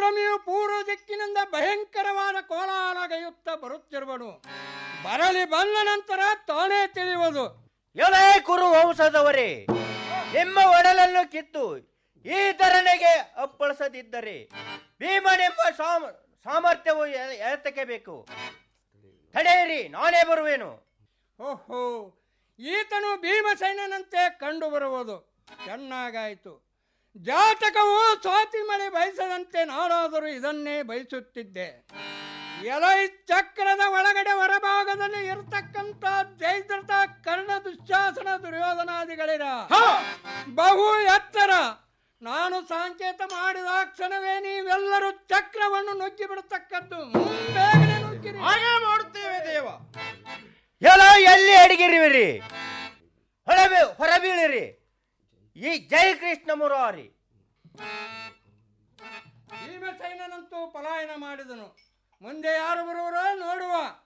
ಸ್ವಾಮಿಯು ಪೂರ್ವ ದಿಕ್ಕಿನಿಂದ ಭಯಂಕರವಾದ ಕೋಲಾಹಲಗೈಯುತ್ತ ಬರುತ್ತಿರುವನು ಬರಲಿ ಬಂದ ನಂತರ ತಾನೇ ತಿಳಿಯುವುದು ಎಲೇ ಕುರು ವಂಶದವರೇ ನಿಮ್ಮ ಒಡಲನ್ನು ಕಿತ್ತು ಈ ಧರಣಿಗೆ ಅಪ್ಪಳಿಸದಿದ್ದರೆ ಭೀಮನೆಂಬ ಸಾಮ ಸಾಮರ್ಥ್ಯವು ಎ- ಎತ್ತಕ್ಕೆ ಬೇಕು ತಡೆಯಿರಿ ನಾನೇ ಬರುವೆನು ಓಹೋ ಈತನು ಭೀಮಸೇನಂತೆ ಕಂಡು ಬರುವುದು ಚೆನ್ನಾಗಾಯಿತು ಜಾತಕವು ಸ್ವಾತಿ ಮಳೆ ಬಯಸದಂತೆ ನಾನಾದರೂ ಇದನ್ನೇ ಬಯಸುತ್ತಿದ್ದೆ ಎಲೈ ಚಕ್ರದ ಒಳಗಡೆ ಹೊರಭಾಗದಲ್ಲಿ ಇರತಕ್ಕಂತ ಜೈದ್ರತ ಕರ್ಣ ದುಶ್ಯಾಸನ ದುರ್ಯೋಧನಾದಿಗಳಿರ ಬಹು ಎತ್ತರ ನಾನು ಸಂಕೇತ ಮಾಡಿದ ಕ್ಷಣವೇ ನೀವೆಲ್ಲರೂ ಚಕ್ರವನ್ನು ನುಗ್ಗಿ ಬಿಡತಕ್ಕದ್ದು ಬೇಗನೆ ನುಗ್ಗಿರಿ ಹಾಗೆ ಮಾಡುತ್ತೇವೆ ದೇವ ಎಲ್ಲ ಎಲ್ಲಿ ಅಡಗಿರುವಿರಿ ಹೊರಬೀ ಹೊರಬೀಳಿರಿ ಈ ಜೈ ಕೃಷ್ಣ ಮುರಾರಿ ಭೀಮಸೇನಂತೂ ಪಲಾಯನ ಮಾಡಿದನು ಮುಂದೆ ಯಾರು ಬರುವರೋ ನೋಡುವ